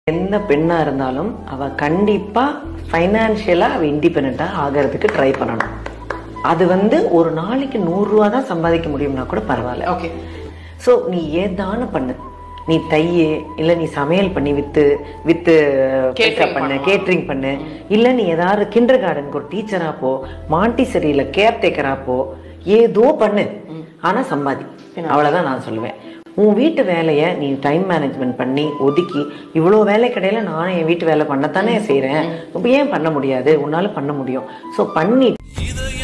எந்த பெண்ணா இருந்தாலும் அவ கண்டிப்பா ஃபைனான்சியலா அவ இண்டிபெண்டா ஆகிறதுக்கு ட்ரை பண்ணணும் அது வந்து ஒரு நாளைக்கு நூறு ரூபா தான் சம்பாதிக்க முடியும்னா கூட பரவாயில்ல ஓகே ஸோ நீ ஏதான பண்ணு நீ தையே இல்ல நீ சமையல் பண்ணி வித்து வித்து பைசா பண்ணு கேட்டரிங் பண்ணு இல்ல நீ ஏதாவது கிண்டர் கார்டனுக்கு ஒரு டீச்சரா போ மாண்டிசரியில கேர் டேக்கரா போ ஏதோ பண்ணு ஆனா சம்பாதி அவ்வளவுதான் நான் சொல்லுவேன் உன் வீட்டு வேலையை நீ டைம் மேனேஜ்மெண்ட் பண்ணி ஒதுக்கி இவ்வளோ வேலைக்கிடையில நானும் என் வீட்டு வேலை பண்ணத்தானே செய்றேன் இப்ப ஏன் பண்ண முடியாது உன்னால பண்ண முடியும் ஸோ பண்ணி